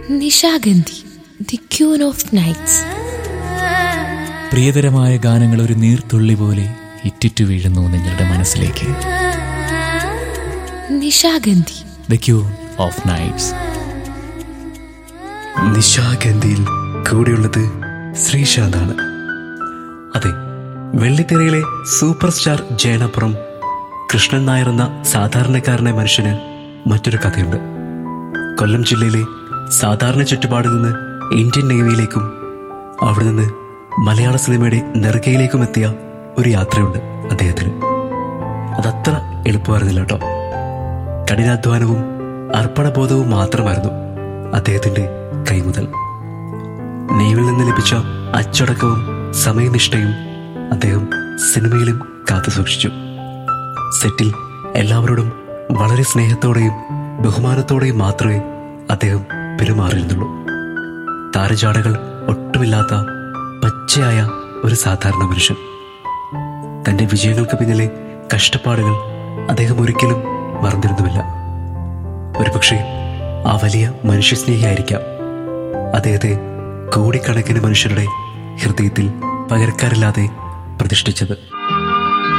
Nishagandhi the queen of nights പ്രിയതരമായ ഗാനങ്ങൾ ഒരു നീർത്തുള്ളി പോലെ ഇറ്റിറ്റു വീഴുന്നു നിങ്ങളുടെ മനസ്സിലേക്ക് Nishagandhi the queen of nights നിശാഗന്ധിയിൽ കൂടെയുള്ളത് ശ്രീശാന്താണ് അതെ വെള്ളിത്തിരയിലെ സൂപ്പർ സ്റ്റാർ ജയനപ്പുറം കൃഷ്ണൻ നായർ എന്ന സാധാരണക്കാരനായ മനുഷ്യന് മറ്റൊരു കഥയുണ്ട് കൊല്ലം ജില്ലയിലെ സാധാരണ ചുറ്റുപാടിൽ നിന്ന് ഇന്ത്യൻ നേവിയിലേക്കും അവിടെ നിന്ന് മലയാള സിനിമയുടെ നെറുകയിലേക്കും എത്തിയ ഒരു യാത്രയുണ്ട് അദ്ദേഹത്തിന് അതത്ര എളുപ്പമായിരുന്നില്ല കേട്ടോ കഠിനാധ്വാനവും അർപ്പണബോധവും മാത്രമായിരുന്നു അദ്ദേഹത്തിന്റെ കൈമുതൽ നെയ്വിൽ നിന്ന് ലഭിച്ച അച്ചടക്കവും സമയനിഷ്ഠയും അദ്ദേഹം സിനിമയിലും കാത്തു സൂക്ഷിച്ചു സെറ്റിൽ എല്ലാവരോടും വളരെ സ്നേഹത്തോടെയും ബഹുമാനത്തോടെയും മാത്രമേ അദ്ദേഹം പെരുമാറിയിരുന്നുള്ളൂ താരജാടകൾ ഒട്ടുമില്ലാത്ത പച്ചയായ ഒരു സാധാരണ മനുഷ്യൻ തന്റെ വിജയങ്ങൾക്ക് പിന്നിലെ കഷ്ടപ്പാടുകൾ അദ്ദേഹം ഒരിക്കലും മറന്നിരുന്നുമില്ല ഒരുപക്ഷെ ആ വലിയ മനുഷ്യസ്നേഹിയായിരിക്കാം അദ്ദേഹത്തെ കോടിക്കണക്കിന് മനുഷ്യരുടെ ഹൃദയത്തിൽ പകരക്കാരില്ലാതെ പ്രതിഷ്ഠിച്ചത്